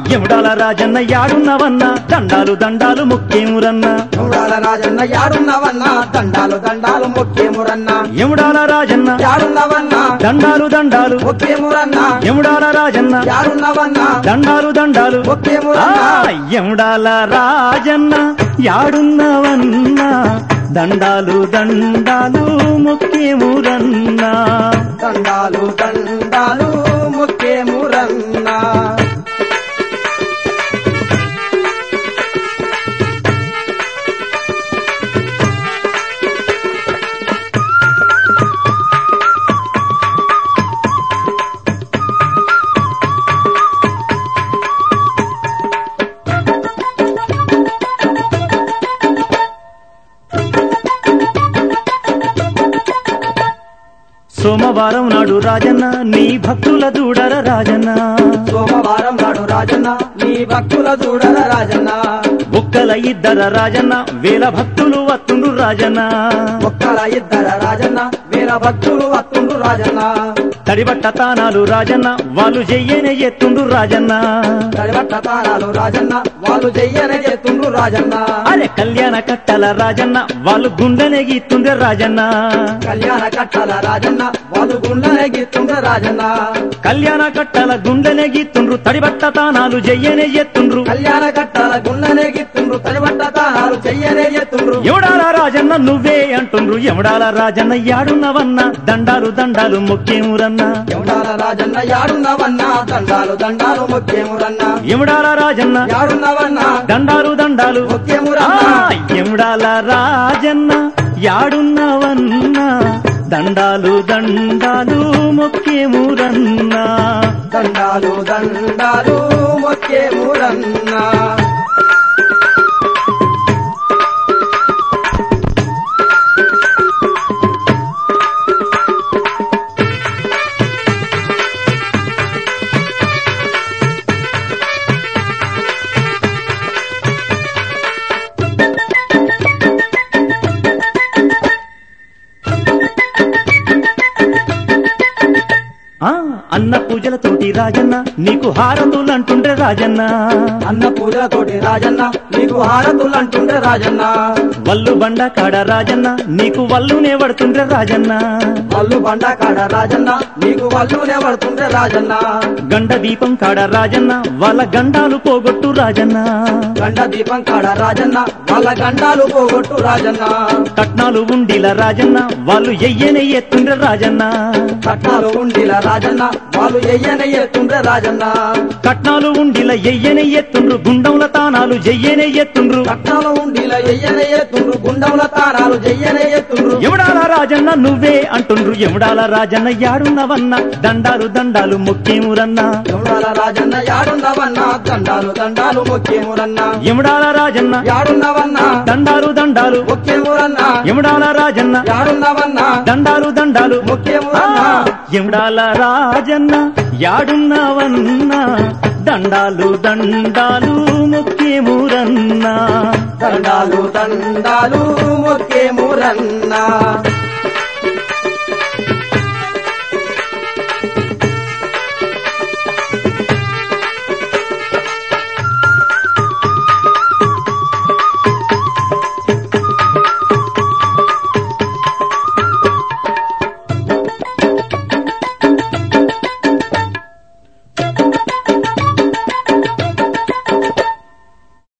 ఎముడాల రాజన్న యాడున్నవన్నా దండాలు దండాలు ముఖ్యమురన్నా చూడాల రాజన్న యాడున్నవన్నా దండాలు దండాలు ముఖ్యమురన్నా ఎముడాల రాజన్న యాడున్నవన్నా దండాలు దండాలు ముఖ్యమురన్నా ఎముడాల రాజన్న యాడున్నవన్నా దండాలు దండాలు ఆ, ముఖ్యమురన్నా ఎముడాల రాజన్న యాడున్నవన్నా దండాలు దండాలు ముఖ్యమురన్నా దండాలు దండాలు ముఖ్యమురన్నా సోమవారం నాడు రాజన్న నీ భక్తుల దూడర రాజన్న సోమవారం నాడు రాజన్న నీ భక్తుల చూడర రాజన్న ఒక్కల ఇద్దర రాజన్న వేల భక్తులు వత్తుండు రాజన్న ఒక్కల ఇద్దర రాజన్న వీర భక్తులు వత్తుండు రాజన్న తడిబట్ట తానాలు రాజన్న వాళ్ళు చెయ్యనే ఎత్తుండు రాజన్న తడిబట్ట తారాలు రాజన్న వాళ్ళు చెయ్యనే చేస్తుండ్రు రాజన్న అరే కళ్యాణ కట్టల రాజన్న వాళ్ళు గుండెనే గీత్తుండే రాజన్న కళ్యాణ కట్టల రాజన్న వాళ్ళు గుండెనే గీతుండ్రు రాజన్న కళ్యాణ కట్టల గుండెనే గీత్తుండ్రు తడిబట్ట తానాలు చెయ్యనే ఎత్తుండ్రు కళ్యాణ కట్టల గుండెనే గీతుండ్రు తడిబట్ట తారాలు చెయ్యనే చేస్తుండ్రు ఎవడాల రాజన్న నువ్వే అంటుండ్రు ఎవడాల రాజన్న యాడున్నవన్న దండాలు దండాలు ముఖ్యమురన్నా ఎవడాల రాజన్న యాడున్నవన్నా దండాలు దండాలు ముఖ్యమురన్నా ఎవడాల రాజన్న యాడున్నవన్నా దండాలు దండాలు ఆ, ముఖ్యమురన్నా ఎముడాల రాజన్న యాడున్నవన్నా దండాలు దండాలు ముఖ్యమురన్నా దండాలు దండాలు ముఖ్యమురన్నా ఆ అన్న పూజలతోటి రాజన్న నీకు హారతులు అంటుండ్రే రాజన్న అన్న పూజలతోటి రాజన్న నీకు హారతులు అంటుండే రాజన్న వల్లు బండ కాడ రాజన్న నీకు వల్లునే పడుతుండ్రే రాజన్న వల్లు బండ కాడ రాజన్న నీకు వల్లునే పడుతుండే రాజన్న గండ దీపం కాడ రాజన్న వాళ్ళ గండాలు పోగొట్టు రాజన్న గండ దీపం కాడ రాజన్న వాళ్ళ గండాలు పోగొట్టు రాజన్న కట్నాలు ఉండిల రాజన్న వాళ్ళు ఎయ్యనే ఎత్తుండ్రే రాజన్న కట్నాలు ఉండిల రాజన్న వాళ్ళు ఎయ్యనే ఎత్తుండే రాజన్న కట్నాలు ఉండిల ఎయ్యనే ఎత్తుండ్రు గుండంల తానాలు జెయ్యనే ఎత్తుండ్రు కట్నాలు ఉండిల ఎయ్యనే ఎత్తుండ్రు గుండముల తారాలు చెయ్యనే ఎత్తుండ్రు ఎవడాల రాజన్న నువ్వే అంటుండ్రు ఎవడాల రాజన్న యాడున్నవన్న దండాలు దండాలు ముఖ్యమురన్నా ఎవడాల రాజన్న యాడున్నవన్నా దండాలు దండాలు ముఖ్యమురన్నా ఎముడాల రాజన్న యాడున్నవన్నా దండాలు దండాలు ముఖ్యమురన్నా ఎముడాల రాజన్న యాడున్నవన్నా దండాలు దండాలు ఆ, ముఖ్యమురన్నా ఎముడాల రాజన్న యాడున్నవన్నా దండాలు దండాలు ముఖ్యమురన్నా దండాలు దండాలు ముఖ్యమురన్నా